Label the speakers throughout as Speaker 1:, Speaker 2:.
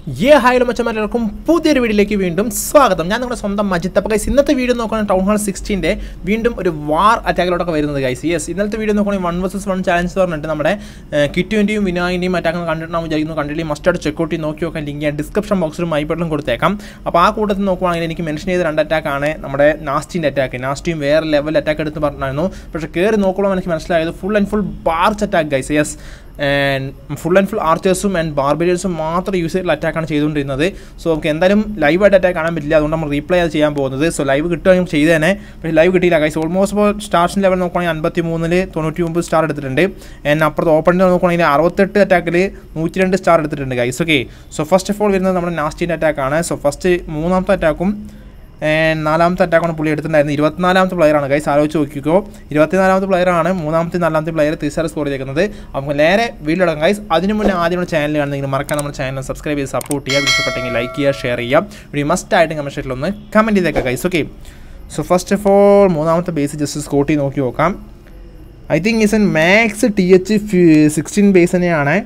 Speaker 1: ഏ ഹായിലും മച്ചന്മാരെല്ലാവർക്കും പുതിയൊരു വീഡിയോയിലേക്ക് വീണ്ടും സ്വാഗതം ഞാൻ നിങ്ങളുടെ സ്വന്തം മജിത്ത് അപ്പോൾ ഗൈസ് ഇന്നത്തെ വീഡിയോ നോക്കുകയാണെങ്കിൽ ടൗൺ ഹാൾ സിക്സ്റ്റീൻ്റെ വീണ്ടും ഒരു വാർ അറ്റാക്കിലോട്ടൊക്കെ വരുന്നത് ഗൈസ് യെസ് ഇന്നത്തെ വീഡിയോ നോക്കുകയാണെങ്കിൽ വൺ വേഴ്സസ് വൺ ചാലഞ്ച് പറഞ്ഞിട്ട് നമ്മുടെ കിറ്റുവിൻ്റെയും വിനായിൻ്റെയും അറ്റാക്ക് കണ്ടിട്ടാണ് വിചാരിക്കുന്നു കണ്ടിട്ട് മസ്റ്റായിട്ട് ചെക്കൗട്ട് ചെയ്ത് നോക്കി നോക്കാൻ ലിങ്ക് ഞാൻ ഡിസ്ക്രിപ്ഷൻ ബോക്സിലും മൈബട്ടിലും കൊടുത്തേക്കാം അപ്പോൾ ആ കൂട്ടത്തിൽ നോക്കുവാണെങ്കിൽ എനിക്ക് മെൻഷൻ ചെയ്ത രണ്ട് അറ്റാക്കാണ് നമ്മുടെ നാസ്റ്റിൻ്റെ അറ്റാക്ക് നാസ്റ്റിയും വേറെ ലെവൽ അറ്റാക്ക് എടുത്ത് പറഞ്ഞായിരുന്നു പക്ഷേ കയറി നോക്കുമ്പോൾ എനിക്ക് മനസ്സിലായത് full and full barch attack guys yes and full and full ആർച്ചേഴ്സും ആൻഡ് ബാർബേരിയൻസും മാത്രം യൂസ് ചെയ്തിട്ടുള്ള അറ്റാക്കാണ് ചെയ്തുകൊണ്ടിരുന്നത് സോ നമുക്ക് എന്തായാലും ലൈവായിട്ട് അറ്റാക്ക് കാണാൻ പറ്റില്ല അതുകൊണ്ട് നമ്മൾ റീപ്ലൈ അത് ചെയ്യാൻ പോകുന്നത് സോ ലൈവ് കിട്ടുകയും ചെയ്ത് തന്നെ പക്ഷേ ലൈവ് കിട്ടിയില്ല ഗൈസ് ഓൾമോസ്റ്റ് ഇപ്പോൾ സ്റ്റാർസിൻ ലെവൽ നോക്കുകയാണെങ്കിൽ അൻപത്തി മൂന്നിൽ തൊണ്ണൂറ്റി ഒമ്പത് സ്റ്റാർ എടുത്തിട്ടുണ്ട് ആൻഡ് അപ്പുറത്ത് ഓപ്പണിൽ നോക്കുകയാണെങ്കിൽ അറുപത്തെട്ട് അറ്റാക്കിൽ നൂറ്റി രണ്ട് സ്റ്റാർ എടുത്തിട്ടുണ്ട് guys okay so first of all വരുന്നത് നമ്മുടെ നാസ്റ്റിൻ്റെ അറ്റാക്കാണ് സോ ഫസ്റ്റ് മൂന്നാമത്തെ അറ്റാക്കും ആൻഡ് നാലാമത്തെ അറ്റാക്കാണ് പുള്ളി എടുത്തിട്ടുണ്ടായിരുന്നത് ഇരുപത്തിനാലാമത്തെ പ്ലെയറാണ് ഗൈസ് ആലോചിച്ച് നോക്കിക്കോ ഇരുപത്തിനാലാമത്തെ പ്ലെയറാണ് മൂന്നാമത്തെ നാലാമത്തെ പ്ലെയർ തീസാറ് സ്കോർ ചെയ്തേക്കുന്നത് നമുക്ക് നേരെ വീട്ടിലിടക്കാം ഗൈസ് അതിന് മുന്നേ ആദ്യം നമ്മുടെ ചാനൽ കാണുന്നെങ്കിൽ മറക്കാൻ നമ്മുടെ ചാനൽ സബ്സ്ക്രൈബ് ചെയ്ത് സപ്പോർട്ട് ചെയ്യുക ഇഷ്ടപ്പെട്ടെങ്കിൽ ലൈക്ക് ചെയ്യുക ഷെയർ ചെയ്യുക വീഡിയോ മസ്റ്റ് ആയിട്ട് കമൻറ്റ് ഷെറ്റിൽ ഒന്ന് കമൻറ്റ് ചെയ്തേക്കാം guys okay so first of all മൂന്നാമത്തെ ബേസ് ജസ്റ്റ് സ്കോട്ട് ചെയ്ത് നോക്കി നോക്കാം I think is an max T H sixteen base തന്നെയാണ്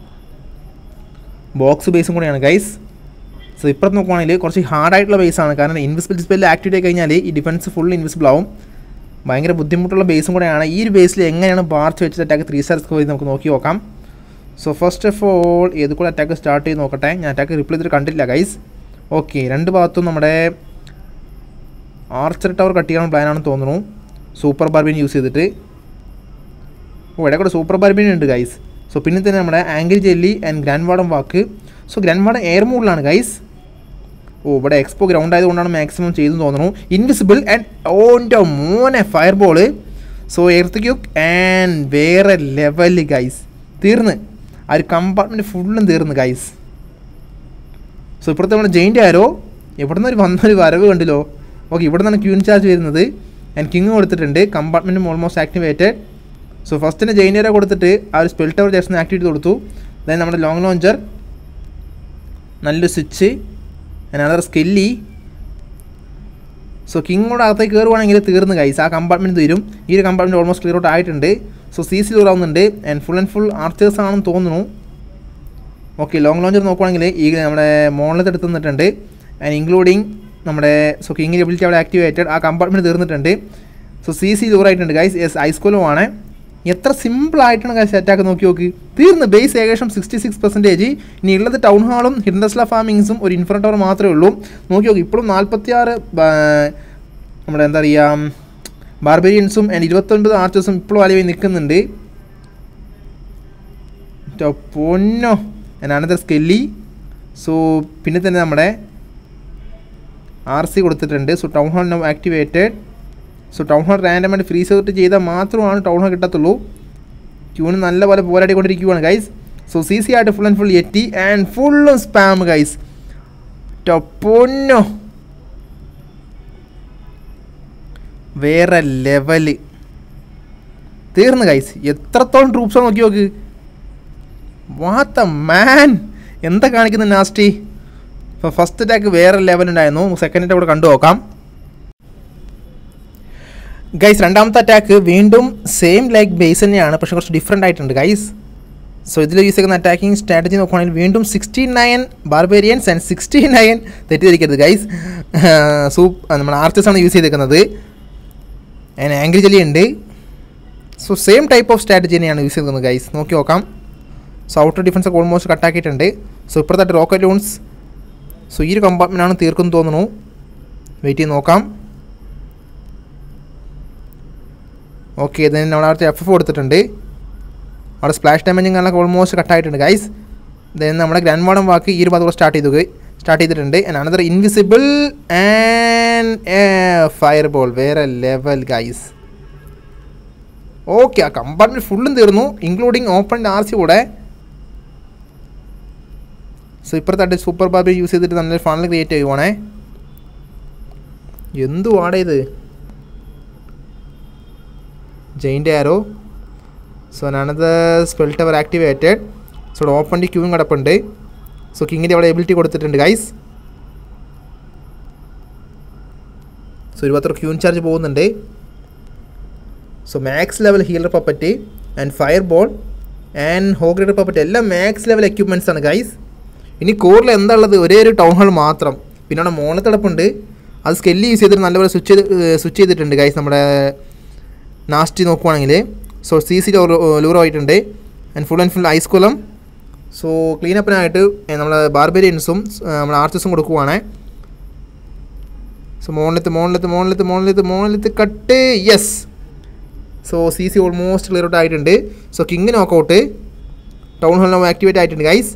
Speaker 1: ബോക്സ് ബേസും കൂടെയാണ് ഗൈസ് സോ ഇപ്പുറത്ത് നോക്കുവാണെങ്കിൽ കുറച്ച് ഹാർഡായിട്ടുള്ള ബേസാണ് കാരണം ഇൻവിസിബിൾ ഡിസ്പ്ലേയിൽ ആക്ടിവേറ്റ് ആയി കഴിഞ്ഞാൽ ഈ ഡിഫൻസ് ഫുൾ ഇൻവിസിബിൾ ആവും ഭയങ്കര ബുദ്ധിമുട്ടുള്ള ബേസും കൂടെയാണ് ഈ ഒരു ബേസിൽ എങ്ങനെയാണ് ബാർച്ച് വെച്ചിട്ട് അറ്റാക്ക് ത്രീ സ്റ്റാർ സ്കോർ ചെയ്ത് നമുക്ക് നോക്കി നോക്കാം സോ ഫസ്റ്റ് ഓഫ് ഓൾ ഏത് കൂടെ അറ്റാക്ക് സ്റ്റാർട്ട് ചെയ്ത് നോക്കട്ടെ ഞാൻ അറ്റാക്ക് റിപ്ലൈ ചെയ്തിട്ട് കണ്ടില്ല ഗൈസ് ഓക്കെ രണ്ട് ഭാഗത്തും നമ്മുടെ ആർച്ചർ ടവർ കട്ട് ചെയ്യാനുള്ള പ്ലാനാണെന്ന് തോന്നുന്നു സൂപ്പർ ബാർബിൻ യൂസ് ചെയ്തിട്ട് ഓ ഇവിടെ കൂടെ സൂപ്പർ ബാർബിൻ ഉണ്ട് ഗൈസ് സോ പിന്നെ തന്നെ നമ്മുടെ angry jelly and grand warden walk so grand warden air മൂഡിലാണ് ഗൈസ് ഓ ഇവിടെ എക്സ്പോ ഗ്രൗണ്ട് ആയതുകൊണ്ടാണ് മാക്സിമം ചെയ്തെന്ന് തോന്നുന്നു ഇൻവിസിബിൾ ആൻഡ് ഓൻ്റെ മോനെ fireball so earthquake and വേറെ ലെവൽ ഗൈസ് തീർന്ന് ആ ഒരു കമ്പാർട്ട്മെൻറ്റ് ഫുള്ളും തീർന്ന് ഗൈസ് സോ ഇപ്പോഴത്തെ നമ്മുടെ ജെയിൻ്റ് ആരോ എവിടെ നിന്ന് ഒരു വന്നൊരു വരവ് കണ്ടില്ലോ ഓക്കെ ഇവിടെ നിന്നാണ് ക്യൂൻ ചാർജ് വരുന്നത് ആൻഡ് കിങ് കൊടുത്തിട്ടുണ്ട് കമ്പാർട്ട്മെൻറ്റും ഓൾമോസ്റ്റ് ആക്ടിവേറ്റഡ് സോ ഫസ്റ്റ് തന്നെ ജെയിൻ്റ് ആരോ കൊടുത്തിട്ട് ആ ഒരു സ്പെൽ ടവർ ജസ്റ്റ് ആക്ടിവേറ്റ് കൊടുത്തു അതായത് നമ്മുടെ ലോങ് ലോഞ്ചർ നല്ലൊരു സ്വിച്ച് അനദർ സ്കില്ലി സോ കിങ് കൂടെ അകത്തേക്ക് കയറുവാണെങ്കിൽ തീർന്ന് കൈസ് ആ കമ്പാർട്ട്മെൻറ്റ് തീരും ഈ ഒരു കമ്പാർട്ട്മെൻറ്റ് ഓൾമോസ്റ്റ് ക്ലിയർ ഔട്ട് ആയിട്ടുണ്ട് സോ സി സി ആവുന്നുണ്ട് and full and full archers ആണെന്ന് തോന്നുന്നു ഓക്കെ ലോങ് ലോഞ്ചർ നോക്കുവാണെങ്കിൽ ഈ നമ്മുടെ മോണിലത്ത് എടുത്ത് നിന്നിട്ടുണ്ട് ആൻഡ് ഇൻക്ലൂഡിങ് നമ്മുടെ സോ കിങ്ങിൻ്റെ എബിലിറ്റി അവിടെ ആക്ടിവേറ്റഡ് ആ കമ്പാർട്ട്മെൻറ്റ് തീർന്നിട്ടുണ്ട് സോ സി സി ദൂരമായിട്ടുണ്ട് ഗൈസ് യെസ് ഐസ്കോലും ആണ് എത്ര സിമ്പിൾ ആയിട്ടാണ് ഗൈസ് അറ്റാക്ക് നോക്കി നോക്ക് തീർന്ന് ബേസ് ഏകദേശം സിക്സ്റ്റി സിക്സ് പെർസെൻറ്റേജ് ഇനി ഉള്ളത് ടൗൺ ഹാളും ഹിൻഡസ്ല ഫാമിങ്സും ഒരു ഇൻഫ്രണ്ട് ടവർ മാത്രമേ ഉള്ളൂ നോക്കി നോക്കി ഇപ്പോഴും നാൽപ്പത്തിയാറ് നമ്മുടെ എന്താ പറയുക ബാർബേരിയൻസും ആൻഡ് ഇരുപത്തൊൻപത് ആർച്ചേഴ്സും ഇപ്പോഴും അലവി നിൽക്കുന്നുണ്ട് പൊന്നോ അനദർ സ്കെല്ലി സോ പിന്നെ തന്നെ നമ്മുടെ ആർ സി കൊടുത്തിട്ടുണ്ട് so town hall now activated so town hall റാൻഡമായിട്ട് ഫ്രീ സെർട്ട് ചെയ്താൽ മാത്രമാണ് ടൗൺ ഹാൾ കിട്ടത്തുള്ളൂ ക്യൂന് നല്ലപോലെ പോരാടിക്കൊണ്ടിരിക്കുകയാണ് ഗൈസ് സോ സി സി ആയിട്ട് ഫുൾ ആൻഡ് ഫുൾ എത്തി ആൻഡ് ഫുള്ളും സ്പാം ഗൈസ് പൊന്നോ വേറെ ലെവല് തീർന്നു ഗൈസ് എത്രത്തോളം ട്രൂപ്സാണ് നോക്കി നോക്ക് വാത്ത മാൻ എന്താ കാണിക്കുന്നത് നാസ്റ്റി ഇപ്പോൾ ഫസ്റ്റ് അറ്റാക്ക് വേറെ ലെവൽ ഉണ്ടായിരുന്നു സെക്കൻഡ് അറ്റാക്ക് കൂടെ കണ്ടു നോക്കാം ഗൈസ് രണ്ടാമത്തെ അറ്റാക്ക് വീണ്ടും സെയിം ലൈക്ക് ബേസ് തന്നെയാണ് പക്ഷേ കുറച്ച് ഡിഫറെൻ്റ് ആയിട്ടുണ്ട് ഗൈസ് സോ ഇതിൽ യൂസ് ചെയ്യുന്ന അറ്റാക്കിംഗ് സ്ട്രാറ്റജി നോക്കുകയാണെങ്കിൽ വീണ്ടും sixty nine barbarians and sixty nine തെറ്റിദ്ധരിക്കരുത് ഗൈസ് സൂപ്പ് നമ്മുടെ ആർച്ചേഴ്സാണ് യൂസ് ചെയ്തേക്കുന്നത് ആൻഡ് ആംഗ്രി ജെല്ലി ഉണ്ട് so same type of strategy തന്നെയാണ് യൂസ് ചെയ്തിരിക്കുന്നത് ഗൈസ് നോക്കി നോക്കാം സോ ഔട്ടർ ഡിഫൻസ് ഒക്കെ ഓൾമോസ്റ്റ് കട്ടാക്കിയിട്ടുണ്ട് സോ ഇപ്പോഴത്തെ റോക്കറ്റ് ലൂൺസ് സോ ഈ ഒരു കമ്പാർട്ട്മെൻറ്റാണ് തീർക്കും തോന്നുന്നു വെയിറ്റ് ചെയ്ത് നോക്കാം ഓക്കെ ഇതിന് നമ്മൾ അവിടുത്തെ എഫ് എഫ് കൊടുത്തിട്ടുണ്ട് അവിടെ സ്പ്ലാഷ് ഡാമേജും കാര്യങ്ങളൊക്കെ ഓൾമോസ്റ്റ് കട്ടായിട്ടുണ്ട് ഗൈസ് ദെൻ നമ്മുടെ ഗ്രാൻഡ് മോഡം വാക്ക് ഈ ഒരു ഭാഗത്ത് സ്റ്റാർട്ട് ചെയ്തു സ്റ്റാർട്ട് ചെയ്തിട്ടുണ്ട് and another invisible and fireball വേറെ ലെവൽ ഗൈസ് ഓക്കെ ആ കമ്പാർട്ട്മെൻറ്റ് ഫുള്ളും തീർന്നു ഇൻക്ലൂഡിങ് ഓപ്പൺ ആർ സി കൂടെ സോ ഇപ്പുറത്തായിട്ട് സൂപ്പർ ബാർബി യൂസ് ചെയ്തിട്ട് നല്ലൊരു ഫണൽ ക്രിയേറ്റ് ചെയ്യുവാണേ എന്തുവാടേ ഇത് ജെയിൻ്റെ ആരോ സോ ഞാനത് spell tower activated so open D ക്യൂവും കിടപ്പുണ്ട് സോ കിങ്ങിൻ്റെ അവിടെ എബിലിറ്റി കൊടുത്തിട്ടുണ്ട് ഗൈസ് സോ ഇരുപത്തറ് ക്യൂൻ ചാർജ് പോകുന്നുണ്ട് so max level healer puppet and fireball and hog rider puppet എല്ലാം മാക്സ് ലെവൽ എക്യുപ്മെൻറ്റ്സ് ആണ് ഗൈസ് ഇനി കോറിൽ എന്താ ഉള്ളത് ഒരേ ഒരു ടൗൺ ഹാൾ മാത്രം പിന്നെ അവിടെ മോളത്തിടപ്പുണ്ട് അത് സ്കെല്ല് യൂസ് ചെയ്തിട്ട് നല്ലപോലെ സ്വിച്ച് ചെയ്ത് സ്വിച്ച് ചെയ്തിട്ടുണ്ട് ഗൈസ് നമ്മുടെ നാസ്റ്റി നോക്കുവാണെങ്കിൽ സോ സി സി ലൂറോ ആയിട്ടുണ്ട് and full and full ice golem so ക്ലീനപ്പിനായിട്ട് നമ്മളെ ബാർബേരിയൻസും നമ്മുടെ ആർട്ടിസും കൊടുക്കുവാണ് so monolith monolith monolith monolith monolith cut yes so C C almost clear out ആയിട്ടുണ്ട് സോ കിങ് നോക്കൗട്ട് ടൗൺ ഹാളിൽ ആക്ടിവേറ്റ് ആയിട്ടുണ്ട് ഗൈസ്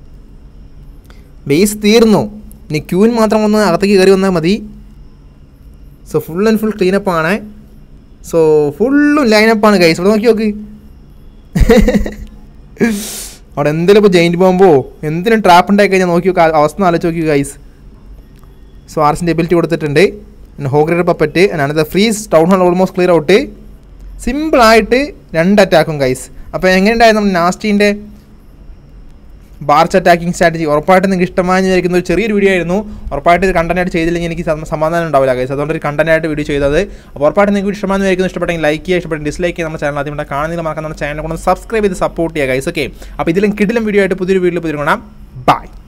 Speaker 1: ബേസ് തീർന്നു ഇനി ക്യൂൻ മാത്രം ഒന്ന് അകത്തേക്ക് കയറി വന്നാൽ മതി so full and full cleanup ആണ് സോ ഫുള്ളും ലൈനപ്പാണ് ഗൈസ് ഇവിടെ നോക്കി നോക്ക് അവിടെ എന്തെങ്കിലും ഇപ്പോൾ ജയിൻറ്റ് ബോംബോ എന്തിനും ട്രാപ്പ് ഉണ്ടായി കഴിഞ്ഞാൽ നോക്കി നോക്കുക അവസ്ഥ ആലോചിച്ച് നോക്കി ഗൈസ് സോ ആർസിൻ്റെ എബിലിറ്റി കൊടുത്തിട്ടുണ്ട് hog rider puppet another freeze town hall almost clear out സിമ്പിളായിട്ട് രണ്ട് അറ്റാക്കും ഗൈസ് അപ്പോൾ എങ്ങനെയുണ്ടായിരുന്നു നമ്മുടെ നാസ്റ്റീൻ്റെ ബാർച്ച് അറ്റാക്കിംഗ് സ്ട്രാറ്റജി ഉറപ്പായിട്ട് നിങ്ങൾക്ക് ഇഷ്ടമായി വിചാരിക്കുന്ന ഒരു ചെറിയൊരു വീഡിയോ ആയിരുന്നു ഉറപ്പായിട്ട് ഇത് കണ്ടന്റ് ആയിട്ട് ചെയ്തില്ലെങ്കിൽ എനിക്ക് സമ- സമാധാനം ഉണ്ടാവില്ല ഗൈസ് അതുകൊണ്ട് ഒരു കണ്ടന്റ് ആയിട്ട് വീഡിയോ ചെയ്തത് അപ്പോൾ ഉറപ്പായിട്ട് നിങ്ങൾക്ക് ഇഷ്ടമാണെന്ന് വിചാരിക്കുന്നു ഇഷ്ടപ്പെട്ടെങ്കിൽ ലൈക്ക് ചെയ്യുക ഇഷ്ടപ്പെട്ടെങ്കിൽ ഡിസ്ലൈക്ക് ചെയ്യുക നമ്മുടെ ചാനൽ ആദ്യം കാണുന്നതിൽ മറക്കാൻ നമ്മുടെ ചാനൽ കൊണ്ട് സബ്സ്ക്രൈബ് ചെയ്ത് സപ്പോർട്ട് ചെയ്യുക ഗൈസ് ഓക്കെ അപ്പോൾ ഇതിലും കിടിലും വീഡിയോ ആയിട്ട് പുതിയൊരു വീഡിയോ പുതിയ കാണാം ബൈ